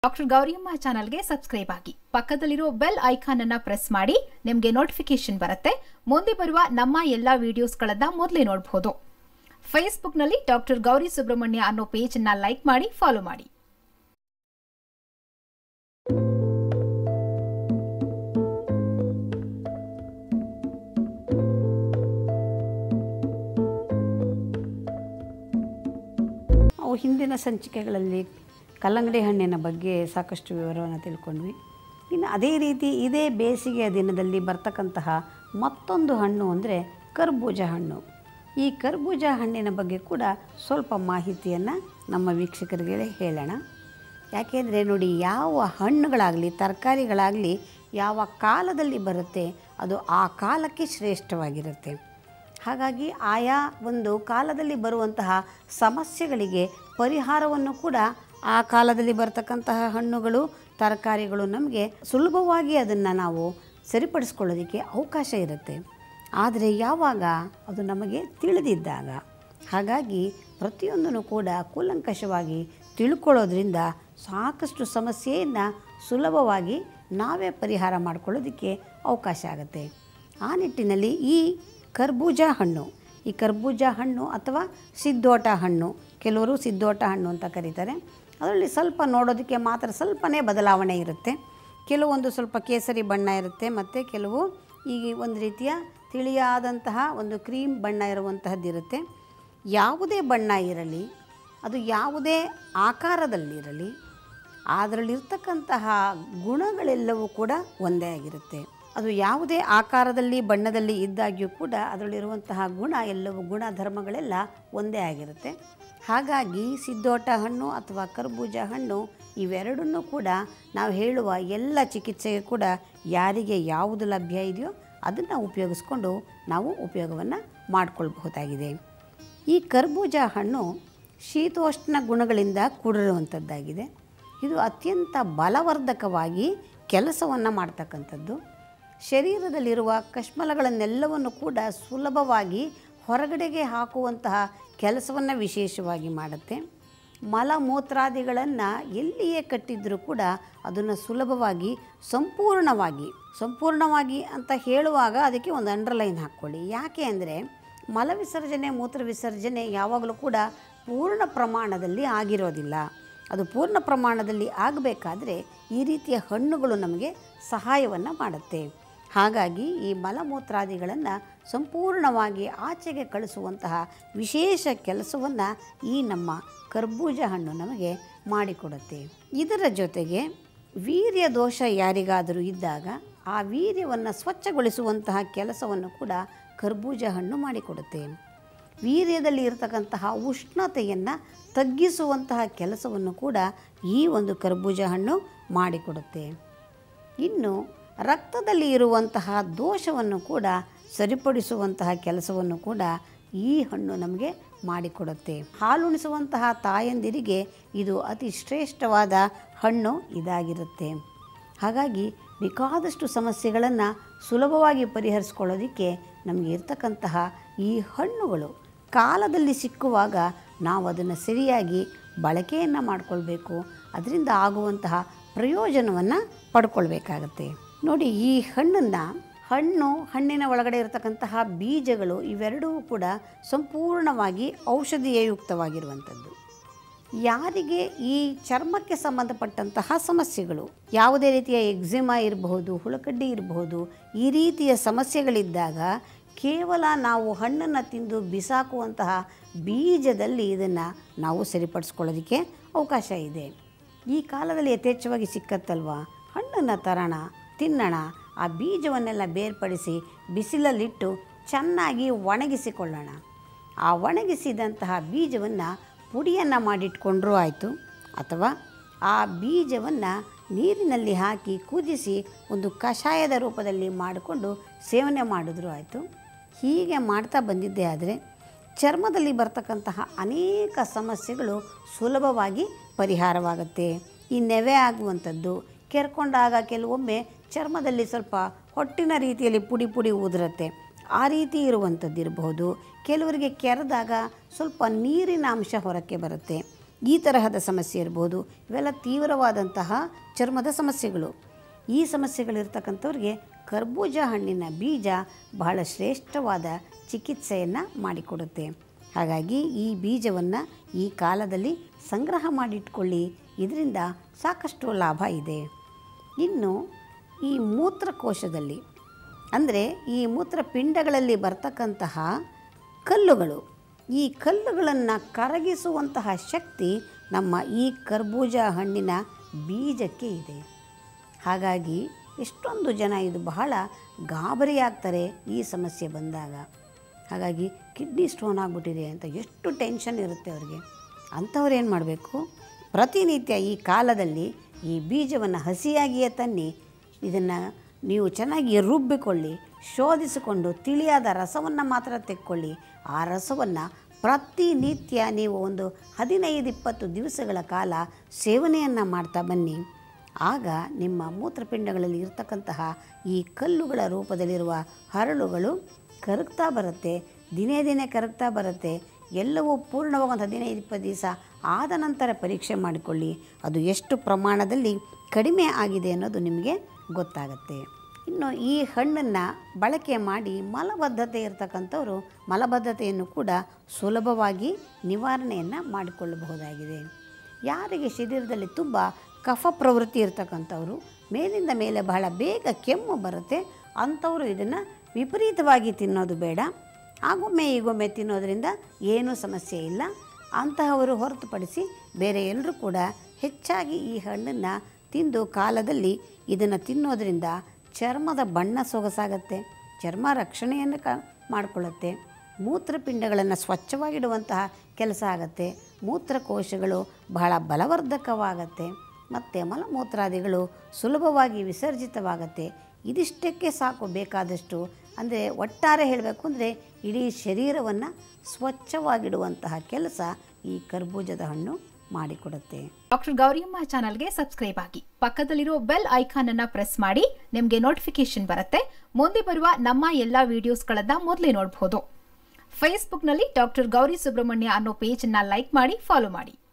doctor Gowriamma ಚಾನಲ್ಗೆ subscribe ಆಗಿ ಪಕ್ಕದಲ್ಲಿರೋ ಬೆಲ್ ಐಕಾನ್ ಅನ್ನ ಪ್ರೆಸ್ ಮಾಡಿ ನಿಮಗೆ ನೋಟಿಫಿಕೇಶನ್ ಬರುತ್ತೆ ಮುಂದೆ ಬರುವ ನಮ್ಮ ಎಲ್ಲಾ ವಿಡಿಯೋಸ್ಗಳನ್ನ ಮೊದಲೇ ನೋಡಬಹುದು ಫೇಸ್ಬುಕ್ನಲ್ಲಿ ಡಾಕ್ಟರ್ ಗೌರಿ ಸುಬ್ರಹ್ಮಣ್ಯ ಅನ್ನೋ ಪೇಜ್ ಅನ್ನ ಲೈಕ್ ಮಾಡಿ ಫಾಲೋ ಮಾಡಿ ಅವು ಹಿಂದಿನ ಸಂಚಿಕೆಗಳಲ್ಲಿ ಕಲ್ಲಂಗಡಿ ಹಣ್ಣಿನ ಬಗ್ಗೆ ಸಾಕಷ್ಟು ವಿವರವನ್ನು ತಿಳ್ಕೊಂಡ್ವಿ ಇನ್ನು ಅದೇ ರೀತಿ ಇದೇ ಬೇಸಿಗೆಯ ದಿನದಲ್ಲಿ ಬರ್ತಕ್ಕಂತಹ ಮತ್ತೊಂದು ಹಣ್ಣು ಅಂದರೆ ಕರ್ಬೂಜ ಹಣ್ಣು ಈ ಕರ್ಬೂಜ ಹಣ್ಣಿನ ಬಗ್ಗೆ ಕೂಡ ಸ್ವಲ್ಪ ಮಾಹಿತಿಯನ್ನು ನಮ್ಮ ವೀಕ್ಷಕರಿಗೆ ಹೇಳೋಣ ಯಾಕೆಂದರೆ ನೋಡಿ ಯಾವ ಹಣ್ಣುಗಳಾಗಲಿ ತರಕಾರಿಗಳಾಗಲಿ ಯಾವ ಕಾಲದಲ್ಲಿ ಬರುತ್ತೆ ಅದು ಆ ಕಾಲಕ್ಕೆ ಶ್ರೇಷ್ಠವಾಗಿರುತ್ತೆ ಹಾಗಾಗಿ ಆಯಾ ಒಂದು ಕಾಲದಲ್ಲಿ ಬರುವಂತಹ ಸಮಸ್ಯೆಗಳಿಗೆ ಪರಿಹಾರವನ್ನು ಕೂಡ ಆ ಕಾಲದಲ್ಲಿ ಬರ್ತಕ್ಕಂತಹ ಹಣ್ಣುಗಳು ತರಕಾರಿಗಳು ನಮಗೆ ಸುಲಭವಾಗಿ ಅದನ್ನು ನಾವು ಸರಿಪಡಿಸ್ಕೊಳ್ಳೋದಕ್ಕೆ ಅವಕಾಶ ಇರುತ್ತೆ ಆದರೆ ಯಾವಾಗ ಅದು ನಮಗೆ ತಿಳಿದಿದ್ದಾಗ ಹಾಗಾಗಿ ಪ್ರತಿಯೊಂದನ್ನು ಕೂಡ ಕೂಲಂಕಷವಾಗಿ ತಿಳ್ಕೊಳ್ಳೋದ್ರಿಂದ ಸಾಕಷ್ಟು ಸಮಸ್ಯೆಯನ್ನು ಸುಲಭವಾಗಿ ನಾವೇ ಪರಿಹಾರ ಮಾಡ್ಕೊಳ್ಳೋದಕ್ಕೆ ಅವಕಾಶ ಆಗುತ್ತೆ ಆ ನಿಟ್ಟಿನಲ್ಲಿ ಈ ಕರ್ಬೂಜ ಹಣ್ಣು ಈ ಕರ್ಬೂಜ ಹಣ್ಣು ಅಥವಾ ಸಿದ್ದೋಟ ಹಣ್ಣು ಕೆಲವರು ಸಿದ್ದೋಟ ಹಣ್ಣು ಅಂತ ಕರೀತಾರೆ ಅದರಲ್ಲಿ ಸ್ವಲ್ಪ ನೋಡೋದಕ್ಕೆ ಮಾತ್ರ ಸ್ವಲ್ಪನೇ ಬದಲಾವಣೆ ಇರುತ್ತೆ ಕೆಲವೊಂದು ಸ್ವಲ್ಪ ಕೇಸರಿ ಬಣ್ಣ ಇರುತ್ತೆ ಮತ್ತು ಕೆಲವು ಈ ಒಂದು ರೀತಿಯ ತಿಳಿಯಾದಂತಹ ಒಂದು ಕ್ರೀಮ್ ಬಣ್ಣ ಇರುವಂತಹದ್ದಿರುತ್ತೆ ಯಾವುದೇ ಬಣ್ಣ ಇರಲಿ ಅದು ಯಾವುದೇ ಆಕಾರದಲ್ಲಿರಲಿ ಅದರಲ್ಲಿರ್ತಕ್ಕಂತಹ ಗುಣಗಳೆಲ್ಲವೂ ಕೂಡ ಒಂದೇ ಆಗಿರುತ್ತೆ ಅದು ಯಾವುದೇ ಆಕಾರದಲ್ಲಿ ಬಣ್ಣದಲ್ಲಿ ಇದ್ದಾಗ್ಯೂ ಕೂಡ ಅದರಲ್ಲಿರುವಂತಹ ಗುಣ ಎಲ್ಲವೂ ಗುಣಧರ್ಮಗಳೆಲ್ಲ ಒಂದೇ ಆಗಿರುತ್ತೆ ಹಾಗಾಗಿ ಸಿದ್ದೋಟ ಹಣ್ಣು ಅಥವಾ ಕರ್ಬೂಜ ಹಣ್ಣು ಇವೆರಡನ್ನೂ ಕೂಡ ನಾವು ಹೇಳುವ ಎಲ್ಲ ಚಿಕಿತ್ಸೆಗೆ ಕೂಡ ಯಾರಿಗೆ ಯಾವುದು ಲಭ್ಯ ಇದೆಯೋ ಅದನ್ನು ಉಪಯೋಗಿಸ್ಕೊಂಡು ನಾವು ಉಪಯೋಗವನ್ನು ಮಾಡಿಕೊಳ್ಬಹುದಾಗಿದೆ ಈ ಕರ್ಬೂಜ ಹಣ್ಣು ಶೀತೋಷ್ಣ ಗುಣಗಳಿಂದ ಕೂಡಿರುವಂಥದ್ದಾಗಿದೆ ಇದು ಅತ್ಯಂತ ಬಲವರ್ಧಕವಾಗಿ ಕೆಲಸವನ್ನು ಮಾಡ್ತಕ್ಕಂಥದ್ದು ಶರೀರದಲ್ಲಿರುವ ಕಶ್ಮಲಗಳನ್ನೆಲ್ಲವನ್ನು ಕೂಡ ಸುಲಭವಾಗಿ ಹೊರಗಡೆಗೆ ಹಾಕುವಂತಹ ಕೆಲಸವನ್ನು ವಿಶೇಷವಾಗಿ ಮಾಡುತ್ತೆ ಮಲಮೂತ್ರಾದಿಗಳನ್ನು ಎಲ್ಲಿಯೇ ಕಟ್ಟಿದ್ರೂ ಕೂಡ ಅದನ್ನು ಸುಲಭವಾಗಿ ಸಂಪೂರ್ಣವಾಗಿ ಸಂಪೂರ್ಣವಾಗಿ ಅಂತ ಹೇಳುವಾಗ ಅದಕ್ಕೆ ಒಂದು ಅಂಡರ್ಲೈನ್ ಹಾಕ್ಕೊಳ್ಳಿ ಯಾಕೆ ಅಂದರೆ ಮಲ ವಿಸರ್ಜನೆ ಮೂತ್ರ ವಿಸರ್ಜನೆ ಯಾವಾಗಲೂ ಕೂಡ ಪೂರ್ಣ ಪ್ರಮಾಣದಲ್ಲಿ ಆಗಿರೋದಿಲ್ಲ ಅದು ಪೂರ್ಣ ಪ್ರಮಾಣದಲ್ಲಿ ಆಗಬೇಕಾದ್ರೆ ಈ ರೀತಿಯ ಹಣ್ಣುಗಳು ನಮಗೆ ಸಹಾಯವನ್ನು ಮಾಡುತ್ತೆ ಹಾಗಾಗಿ ಈ ಮಲಮೂತ್ರಾದಿಗಳನ್ನು ಸಂಪೂರ್ಣವಾಗಿ ಆಚೆಗೆ ಕಳಿಸುವಂತಹ ವಿಶೇಷ ಕೆಲಸವನ್ನು ಈ ನಮ್ಮ ಕರ್ಬೂಜ ಹಣ್ಣು ನಮಗೆ ಮಾಡಿಕೊಡುತ್ತೆ ಇದರ ಜೊತೆಗೆ ವೀರ್ಯ ದೋಷ ಯಾರಿಗಾದರೂ ಇದ್ದಾಗ ಆ ವೀರ್ಯವನ್ನು ಸ್ವಚ್ಛಗೊಳಿಸುವಂತಹ ಕೆಲಸವನ್ನು ಕೂಡ ಕರ್ಬೂಜ ಹಣ್ಣು ಮಾಡಿಕೊಡುತ್ತೆ ವೀರ್ಯದಲ್ಲಿ ಇರತಕ್ಕಂತಹ ಉಷ್ಣತೆಯನ್ನು ತಗ್ಗಿಸುವಂತಹ ಕೆಲಸವನ್ನು ಕೂಡ ಈ ಒಂದು ಕರ್ಬೂಜ ಹಣ್ಣು ಮಾಡಿಕೊಡುತ್ತೆ ಇನ್ನು ರಕ್ತದಲ್ಲಿ ಇರುವಂತಹ ದೋಷವನ್ನು ಕೂಡ ಸರಿಪಡಿಸುವಂತಹ ಕೆಲಸವನ್ನು ಕೂಡ ಈ ಹಣ್ಣು ನಮಗೆ ಮಾಡಿಕೊಡುತ್ತೆ ಹಾಲುಣಿಸುವಂತಹ ತಾಯಂದಿರಿಗೆ ಇದು ಅತಿ ಶ್ರೇಷ್ಠವಾದ ಹಣ್ಣು ಇದಾಗಿರುತ್ತೆ ಹಾಗಾಗಿ ಬೇಕಾದಷ್ಟು ಸಮಸ್ಯೆಗಳನ್ನು ಸುಲಭವಾಗಿ ಪರಿಹರಿಸ್ಕೊಳ್ಳೋದಕ್ಕೆ ನಮಗೆ ಇರ್ತಕ್ಕಂತಹ ಈ ಹಣ್ಣುಗಳು ಕಾಲದಲ್ಲಿ ಸಿಕ್ಕುವಾಗ ನಾವು ಅದನ್ನು ಸರಿಯಾಗಿ ಬಳಕೆಯನ್ನು ಮಾಡಿಕೊಳ್ಬೇಕು ಅದರಿಂದ ಆಗುವಂತಹ ಪ್ರಯೋಜನವನ್ನು ಪಡ್ಕೊಳ್ಬೇಕಾಗತ್ತೆ ನೋಡಿ ಈ ಹಣ್ಣನ್ನು ಹಣ್ಣು ಹಣ್ಣಿನ ಒಳಗಡೆ ಇರತಕ್ಕಂತಹ ಬೀಜಗಳು ಇವೆರಡೂ ಕೂಡ ಸಂಪೂರ್ಣವಾಗಿ ಔಷಧೀಯಯುಕ್ತವಾಗಿರುವಂಥದ್ದು ಯಾರಿಗೆ ಈ ಚರ್ಮಕ್ಕೆ ಸಂಬಂಧಪಟ್ಟಂತಹ ಸಮಸ್ಯೆಗಳು ಯಾವುದೇ ರೀತಿಯ ಎಕ್ಸಿಮಾ ಇರಬಹುದು ಹುಳಕಡ್ಡಿ ಇರಬಹುದು ಈ ರೀತಿಯ ಸಮಸ್ಯೆಗಳಿದ್ದಾಗ ಕೇವಲ ನಾವು ಹಣ್ಣನ್ನು ತಿಂದು ಬಿಸಾಕುವಂತಹ ಬೀಜದಲ್ಲಿ ಇದನ್ನು ನಾವು ಸರಿಪಡಿಸ್ಕೊಳ್ಳೋದಕ್ಕೆ ಅವಕಾಶ ಇದೆ ಈ ಕಾಲದಲ್ಲಿ ಯಥೇಚ್ಛವಾಗಿ ಸಿಕ್ಕತ್ತಲ್ವಾ ಹಣ್ಣನ್ನು ತರೋಣ ತಿನ್ನೋಣ ಆ ಬೀಜವನ್ನೆಲ್ಲ ಬೇರ್ಪಡಿಸಿ ಬಿಸಿಲಲ್ಲಿಟ್ಟು ಚೆನ್ನಾಗಿ ಒಣಗಿಸಿಕೊಳ್ಳೋಣ ಆ ಒಣಗಿಸಿದಂತಹ ಬೀಜವನ್ನು ಪುಡಿಯನ್ನು ಮಾಡಿಟ್ಕೊಂಡ್ರೂ ಆಯಿತು ಅಥವಾ ಆ ಬೀಜವನ್ನು ನೀರಿನಲ್ಲಿ ಹಾಕಿ ಕುದಿಸಿ ಒಂದು ಕಷಾಯದ ರೂಪದಲ್ಲಿ ಮಾಡಿಕೊಂಡು ಸೇವನೆ ಮಾಡಿದ್ರೂ ಆಯಿತು ಹೀಗೆ ಮಾಡ್ತಾ ಬಂದಿದ್ದೇ ಆದರೆ ಚರ್ಮದಲ್ಲಿ ಬರ್ತಕ್ಕಂತಹ ಅನೇಕ ಸಮಸ್ಯೆಗಳು ಸುಲಭವಾಗಿ ಪರಿಹಾರವಾಗುತ್ತೆ ಈ ನೆವೆ ಆಗುವಂಥದ್ದು ಕೆರ್ಕೊಂಡಾಗ ಕೆಲವೊಮ್ಮೆ ಚರ್ಮದಲ್ಲಿ ಸ್ವಲ್ಪ ಹೊಟ್ಟಿನ ರೀತಿಯಲ್ಲಿ ಪುಡಿ ಪುಡಿ ಉದುರುತ್ತೆ ಆ ರೀತಿ ಇರುವಂಥದ್ದು ಇರಬಹುದು ಕೆಲವರಿಗೆ ಕೆರೆದಾಗ ಸ್ವಲ್ಪ ನೀರಿನ ಅಂಶ ಹೊರಕ್ಕೆ ಬರುತ್ತೆ ಈ ತರಹದ ಸಮಸ್ಯೆ ಇರ್ಬೋದು ಇವೆಲ್ಲ ತೀವ್ರವಾದಂತಹ ಚರ್ಮದ ಸಮಸ್ಯೆಗಳು ಈ ಸಮಸ್ಯೆಗಳಿರ್ತಕ್ಕಂಥವ್ರಿಗೆ ಕರ್ಬೂಜ ಹಣ್ಣಿನ ಬೀಜ ಬಹಳ ಶ್ರೇಷ್ಠವಾದ ಚಿಕಿತ್ಸೆಯನ್ನು ಮಾಡಿಕೊಡುತ್ತೆ ಹಾಗಾಗಿ ಈ ಬೀಜವನ್ನು ಈ ಕಾಲದಲ್ಲಿ ಸಂಗ್ರಹ ಮಾಡಿಟ್ಕೊಳ್ಳಿ ಇದರಿಂದ ಸಾಕಷ್ಟು ಲಾಭ ಇದೆ ಇನ್ನು ಈ ಮೂತ್ರಕೋಶದಲ್ಲಿ ಅಂದರೆ ಈ ಮೂತ್ರಪಿಂಡಗಳಲ್ಲಿ ಬರ್ತಕ್ಕಂತಹ ಕಲ್ಲುಗಳು ಈ ಕಲ್ಲುಗಳನ್ನು ಕರಗಿಸುವಂತಹ ಶಕ್ತಿ ನಮ್ಮ ಈ ಕರ್ಬೂಜ ಹಣ್ಣಿನ ಬೀಜಕ್ಕೆ ಇದೆ ಹಾಗಾಗಿ ಎಷ್ಟೊಂದು ಜನ ಇದು ಬಹಳ ಗಾಬರಿಯಾಗ್ತಾರೆ ಈ ಸಮಸ್ಯೆ ಬಂದಾಗ ಹಾಗಾಗಿ ಕಿಡ್ನಿ ಸ್ಟೋನ್ ಆಗಿಬಿಟ್ಟಿದೆ ಅಂತ ಎಷ್ಟು ಟೆನ್ಷನ್ ಇರುತ್ತೆ ಅವರಿಗೆ ಅಂಥವ್ರು ಏನು ಮಾಡಬೇಕು ಪ್ರತಿನಿತ್ಯ ಈ ಕಾಲದಲ್ಲಿ ಈ ಬೀಜವನ್ನು ಹಸಿಯಾಗಿಯೇ ತನ್ನಿ ಇದನ್ನು ನೀವು ಚೆನ್ನಾಗಿ ರುಬ್ಬಿಕೊಳ್ಳಿ ಶೋಧಿಸಿಕೊಂಡು ತಿಳಿಯಾದ ರಸವನ್ನು ಮಾತ್ರ ತೆಕ್ಕೊಳ್ಳಿ ಆ ರಸವನ್ನು ಪ್ರತಿನಿತ್ಯ ನೀವು ಒಂದು ಹದಿನೈದು ಇಪ್ಪತ್ತು ದಿವಸಗಳ ಕಾಲ ಸೇವನೆಯನ್ನು ಮಾಡ್ತಾ ಬನ್ನಿ ಆಗ ನಿಮ್ಮ ಮೂತ್ರಪಿಂಡಗಳಲ್ಲಿ ಇರ್ತಕ್ಕಂತಹ ಈ ಕಲ್ಲುಗಳ ರೂಪದಲ್ಲಿರುವ ಹರಳುಗಳು ಕರಗ್ತಾ ಬರುತ್ತೆ ದಿನೇ ದಿನೇ ಕರಗ್ತಾ ಬರುತ್ತೆ ಎಲ್ಲವೂ ಪೂರ್ಣವಾಗಿ ಒಂದು ಹದಿನೈದು ಇಪ್ಪತ್ತು ದಿವಸ ಆದ ನಂತರ ಪರೀಕ್ಷೆ ಮಾಡಿಕೊಳ್ಳಿ ಅದು ಎಷ್ಟು ಪ್ರಮಾಣದಲ್ಲಿ ಕಡಿಮೆ ಆಗಿದೆ ಅನ್ನೋದು ನಿಮಗೆ ಗೊತ್ತಾಗುತ್ತೆ ಇನ್ನು ಈ ಹಣ್ಣನ್ನು ಬಳಕೆ ಮಾಡಿ ಮಲಬದ್ಧತೆ ಇರತಕ್ಕಂಥವರು ಮಲಬದ್ಧತೆಯನ್ನು ಕೂಡ ಸುಲಭವಾಗಿ ನಿವಾರಣೆಯನ್ನು ಮಾಡಿಕೊಳ್ಳಬಹುದಾಗಿದೆ ಯಾರಿಗೆ ಶರೀರದಲ್ಲಿ ತುಂಬ ಕಫ ಪ್ರವೃತ್ತಿ ಇರ್ತಕ್ಕಂಥವ್ರು ಮೇಲಿಂದ ಮೇಲೆ ಬಹಳ ಬೇಗ ಕೆಮ್ಮು ಬರುತ್ತೆ ಅಂಥವರು ಇದನ್ನು ವಿಪರೀತವಾಗಿ ತಿನ್ನೋದು ಬೇಡ ಆಗೊಮ್ಮೆ ಈಗೊಮ್ಮೆ ತಿನ್ನೋದ್ರಿಂದ ಏನೂ ಸಮಸ್ಯೆ ಇಲ್ಲ ಅಂತಹವರು ಹೊರತುಪಡಿಸಿ ಬೇರೆ ಎಲ್ಲರೂ ಕೂಡ ಹೆಚ್ಚಾಗಿ ಈ ಹಣ್ಣನ್ನು ತಿಂದು ಕಾಲದಲ್ಲಿ ಇದನ್ನು ತಿನ್ನೋದ್ರಿಂದ ಚರ್ಮದ ಬಣ್ಣ ಸೊಗಸಾಗತ್ತೆ ಚರ್ಮ ರಕ್ಷಣೆಯನ್ನು ಕ ಮಾಡಿಕೊಳ್ಳುತ್ತೆ ಮೂತ್ರಪಿಂಡಗಳನ್ನು ಸ್ವಚ್ಛವಾಗಿಡುವಂತಹ ಕೆಲಸ ಆಗುತ್ತೆ ಮೂತ್ರಕೋಶಗಳು ಬಹಳ ಬಲವರ್ಧಕವಾಗತ್ತೆ ಮತ್ತು ಮಲಮೂತ್ರಾದಿಗಳು ಸುಲಭವಾಗಿ ವಿಸರ್ಜಿತವಾಗತ್ತೆ ಇದಿಷ್ಟಕ್ಕೆ ಸಾಕು ಬೇಕಾದಷ್ಟು ಅಂದರೆ ಒಟ್ಟಾರೆ ಹೇಳಬೇಕು ಅಂದರೆ ಇಡೀ ಶರೀರವನ್ನು ಸ್ವಚ್ಛವಾಗಿಡುವಂತಹ ಕೆಲಸ ಈ ಕರ್ಬೂಜದ ಹಣ್ಣು ಮಾಡಿಕೊಡುತ್ತೆ ಡಾಕ್ಟರ್ ಗೌರಿಯಮ್ಮ ಚಾನಲ್ಗೆ ಸಬ್ಸ್ಕ್ರೈಬ್ ಆಗಿ ಪಕ್ಕದಲ್ಲಿರೋ ಬೆಲ್ ಐಕಾನ್ ಅನ್ನ ಪ್ರೆಸ್ ಮಾಡಿ ನಿಮಗೆ ನೋಟಿಫಿಕೇಶನ್ ಬರುತ್ತೆ ಮುಂದೆ ಬರುವ ನಮ್ಮ ಎಲ್ಲಾ ವಿಡಿಯೋಸ್ಗಳನ್ನ ಮೊದಲೇ ನೋಡಬಹುದು ಫೇಸ್ಬುಕ್ನಲ್ಲಿ ಡಾಕ್ಟರ್ ಗೌರಿ ಸುಬ್ರಹ್ಮಣ್ಯ ಅನ್ನೋ ಪೇಜ್ ಅನ್ನ ಲೈಕ್ ಮಾಡಿ ಫಾಲೋ ಮಾಡಿ